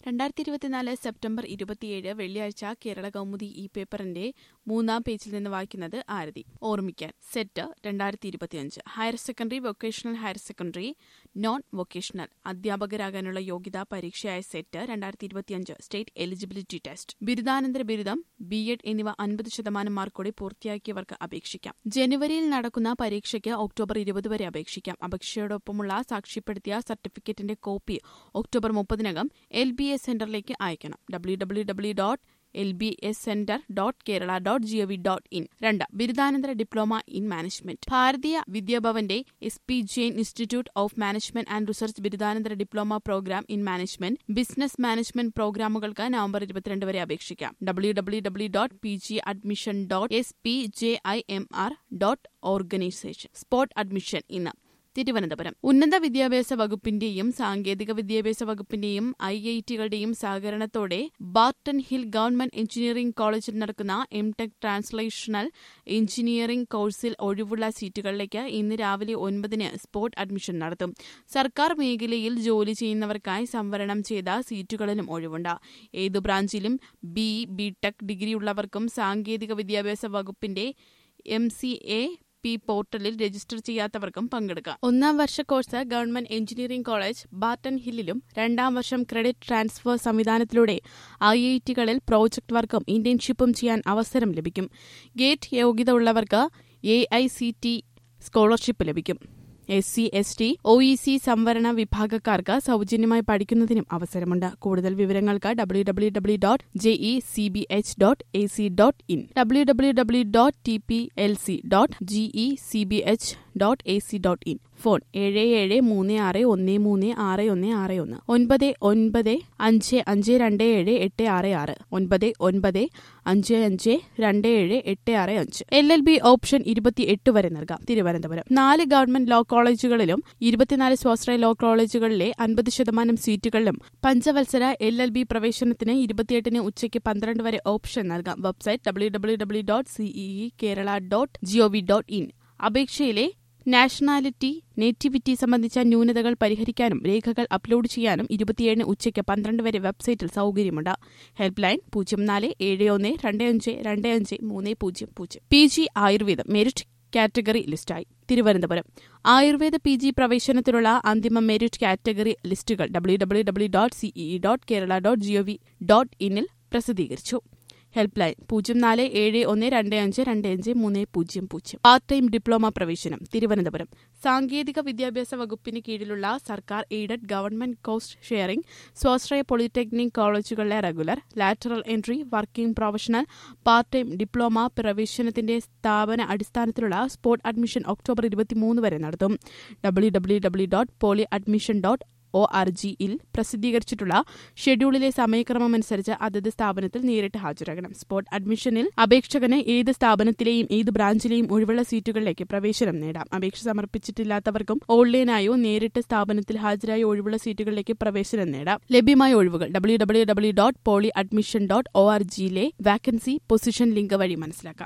രണ്ടായിരത്തി ഇരുപത്തിനാല് സെപ്റ്റംബർ ഇരുപത്തിയേഴ് വെള്ളിയാഴ്ച കേരള കൗമുദി ഈ പേപ്പറിന്റെ മൂന്നാം പേജിൽ നിന്ന് വായിക്കുന്നത് ആരതി ഓർമ്മിക്കാൻ സെറ്റ് രണ്ടായിരത്തി ഇരുപത്തിയഞ്ച് higher secondary vocational higher secondary non vocational അധ്യാപകരാകാനുള്ള യോഗ്യതാ പരീക്ഷയായ സെറ്റ് രണ്ടായിരത്തി ഇരുപത്തിയഞ്ച് സ്റ്റേറ്റ് എലിജിബിലിറ്റി ടെസ്റ്റ് ബിരുദാനന്തര ബിരുദം ബി എഡ് എന്നിവ അൻപത് ശതമാനം മാർക്കോടെ പൂർത്തിയാക്കിയവർക്ക് അപേക്ഷിക്കാം ജനുവരിയിൽ നടക്കുന്ന പരീക്ഷയ്ക്ക് ഒക്ടോബർ ഇരുപത് വരെ അപേക്ഷിക്കാം അപേക്ഷയോടൊപ്പമുള്ള സാക്ഷ്യപ്പെടുത്തിയ സർട്ടിഫിക്കറ്റിന്റെ കോപ്പി ഒക്ടോബർ മുപ്പതിനകം എൽ ബി എസ് സെന്ററിലേക്ക് അയക്കണം W W W dot L B S centre dot Kerala dot G O V dot in രണ്ട് ബിരുദാനന്തര ഡിപ്ലോമ ഇൻ മാനേജ്മെന്റ് ഭാരതീയ വിദ്യാഭവന്റെ S P Jain institute of management and research ബിരുദാനന്തര diploma programme in management business management പ്രോഗ്രാമുകൾക്ക് November ഇരുപത്തിരണ്ട് വരെ അപേക്ഷിക്കാം W W W dot P G admission dot S P J I M R dot organisation spot admission ഇന്ന് തിരുവനന്തപുരം ഉന്നത വിദ്യാഭ്യാസ വകുപ്പിന്റെയും സാങ്കേതിക വിദ്യാഭ്യാസ വകുപ്പിന്റെയും ഐ ഐ ടികളുടെയും സഹകരണത്തോടെ ബാർട്ടൺ ഹിൽ ഗവൺമെന്റ് എഞ്ചിനീയറിംഗ് കോളേജിൽ നടക്കുന്ന എം ടെക് ട്രാൻസ്ലേഷണൽ എഞ്ചിനീയറിംഗ് കോഴ്സിൽ ഒഴിവുള്ള സീറ്റുകളിലേക്ക് ഇന്ന് രാവിലെ ഒൻപതിന് സ്പോട്ട് അഡ്മിഷൻ നടത്തും സർക്കാർ മേഖലയിൽ ജോലി ചെയ്യുന്നവർക്കായി സംവരണം ചെയ്ത സീറ്റുകളിലും ഒഴിവുണ്ട് ഏതു ബ്രാഞ്ചിലും ബി ബി ടെക് ഡിഗ്രിയുള്ളവർക്കും സാങ്കേതിക വിദ്യാഭ്യാസ വകുപ്പിന്റെ എം സി എ പി പോർട്ടലിൽ രജിസ്റ്റർ ചെയ്യാത്തവർക്കും പങ്കെടുക്കാം ഒന്നാം വർഷ course government engineering college Barton ഹില്ലിലും രണ്ടാം വർഷം ക്രെഡിറ്റ് ട്രാൻസ്ഫർ സംവിധാനത്തിലൂടെ ഐ ഐ ടികളിൽ പ്രോജക്ട് വർക്കും ഇന്റേൺഷിപ്പും ചെയ്യാൻ അവസരം ലഭിക്കും ഗേറ്റ് യോഗ്യത ഉള്ളവർക്ക് A I C T scholarship ലഭിക്കും S C S T O E C സംവരണ വിഭാഗക്കാർക്ക് സൗജന്യമായി പഠിക്കുന്നതിനും അവസരമുണ്ട് കൂടുതൽ വിവരങ്ങൾക്ക് W W W dot JEE C B H dot A C dot in W W W dot T P L C dot G E C B H dot A C dot in phone ഏഴ് ഏഴ് മൂന്ന് ആറ് ഒന്ന് മൂന്ന് ആറ് ഒന്ന് ആറ് ഒന്ന് ഒൻപത് ഒൻപത് അഞ്ച് അഞ്ച് രണ്ട് ഏഴ് എട്ട് ആറ് ആറ് ഒൻപത് ഒൻപത് അഞ്ച് അഞ്ച് രണ്ട് ഏഴ് എട്ട് ആറ് അഞ്ച് എൽ എൽ ബി ഓപ്ഷൻ ഇരുപത്തിയെട്ട് വരെ നൽകാം തിരുവനന്തപുരം നാല് ഗവൺമെന്റ് ലോ കോളേജുകളിലും ഇരുപത്തിനാല് സ്വാശ്രയ ലോ കോളേജുകളിലെ അൻപത് ശതമാനം സീറ്റുകളിലും പഞ്ചവത്സര എൽ എൽ ബി പ്രവേശനത്തിന് ഇരുപത്തിയെട്ടിന് ഉച്ചയ്ക്ക് പന്ത്രണ്ട് വരെ ഓപ്ഷൻ നൽകാം website W W W dot C E E Kerala dot G O V dot in അപേക്ഷയിലെ നാഷണാലിറ്റി നേറ്റിവിറ്റി സംബന്ധിച്ച ന്യൂനതകൾ പരിഹരിക്കാനും രേഖകൾ അപ്ലോഡ് ചെയ്യാനും ഇരുപത്തിയേഴിന് ഉച്ചയ്ക്ക് പന്ത്രണ്ട് വരെ വെബ്സൈറ്റിൽ സൌകര്യമുണ്ട് ഹെൽപ്പ് ലൈൻ പൂജ്യം നാല് ഏഴ് ഒന്ന് രണ്ട് അഞ്ച് രണ്ട് അഞ്ച് മൂന്ന് പൂജ്യം പൂജ്യം പി ജി ആയുർവേദം മെരിറ്റ് കാറ്റഗറി ലിസ്റ്റായി തിരുവനന്തപുരം ആയുർവേദ പി ജി പ്രവേശനത്തിനുള്ള അന്തിമ മെരിറ്റ് കാറ്റഗറി ലിസ്റ്റുകൾ W W W dot C E E dot Kerala dot G O V dot ഇന്നിൽ പ്രസിദ്ധീകരിച്ചു ഹെൽപ്പ് ലൈൻ പൂജ്യം നാല് ഏഴ് ഒന്ന് രണ്ട് അഞ്ച് രണ്ട് അഞ്ച് മൂന്ന് പൂജ്യം പൂജ്യം പാർട്ട് ടൈം ഡിപ്ലോമ പ്രവേശനം തിരുവനന്തപുരം സാങ്കേതിക വിദ്യാഭ്യാസ വകുപ്പിന് കീഴിലുള്ള സർക്കാർ എയ്ഡഡ് ഗവൺമെന്റ് കോസ്റ്റ് ഷെയറിംഗ് സ്വാശ്രയ പോളിടെക്നിക് കോളേജുകളിലെ regular lateral entry working professional part time diploma പ്രവേശനത്തിന്റെ സ്ഥാപന അടിസ്ഥാനത്തിലുള്ള സ്പോട്ട് അഡ്മിഷൻ ഒക്ടോബർ ഇരുപത്തിമൂന്ന് വരെ നടത്തും W W W dot poly admission dot O R ജിയിൽ പ്രസിദ്ധീകരിച്ചിട്ടുള്ള ഷെഡ്യൂളിലെ സമയക്രമം അനുസരിച്ച് അതത് സ്ഥാപനത്തിൽ നേരിട്ട് ഹാജരാകണം സ്പോട്ട് അഡ്മിഷനിൽ അപേക്ഷകന് ഏത് സ്ഥാപനത്തിലെയും ഏത് ബ്രാഞ്ചിലെയും ഒഴിവുള്ള സീറ്റുകളിലേക്ക് പ്രവേശനം നേടാം അപേക്ഷ സമർപ്പിച്ചിട്ടില്ലാത്തവർക്കും ഓൺലൈനായോ നേരിട്ട് സ്ഥാപനത്തിൽ ഹാജരായ ഒഴിവുള്ള സീറ്റുകളിലേക്ക് പ്രവേശനം നേടാം ലഭ്യമായ ഒഴിവുകൾ W W W dot poly admission dot O R ജിയിലെ വാക്കൻസി പൊസിഷൻ ലിങ്ക് വഴി മനസ്സിലാക്കാം